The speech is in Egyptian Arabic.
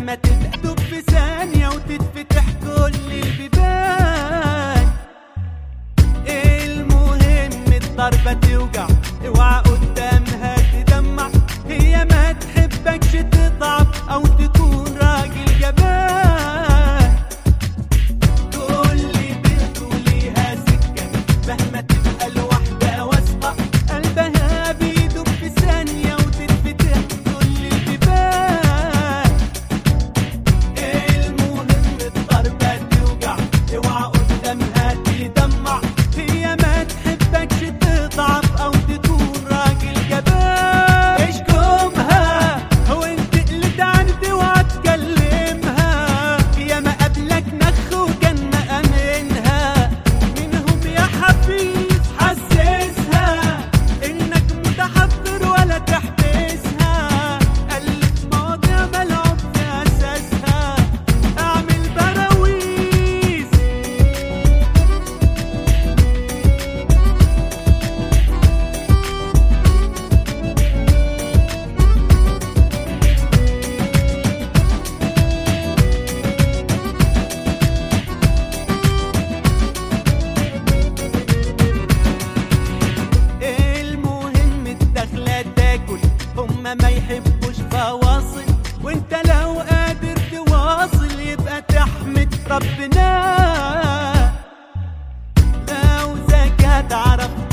مهما تبقى في ثانية وتتفتح كل البيبان المهم الضربة توجع اوعى قدامها تدمع هي ما تحبكش تضعف او تكون راجل جبان كل بنت وليها سكة مهما تبقى الواحدة واثقة قلبها بيدوب في ثانية وتتفتح كل البيبان المهم الضربة توجع اوعى قدامها تدمع هي ما تحبكش تضعف او تكون راجل جبان اشكمها هو انت قلت عند اوعى تكلمها يا ما قبلك نخ وكان مأمنها منهم يا حفيظ حسسها انك متحضر ولا تحبسها ألف مواضيع ملعوب في اساسها اعمل براويز المهم الدخلة تاكل هما ما يحبوش فواصل وانت لو قادر تواصل يبقى تحمد ربنا لو زكاة تعرف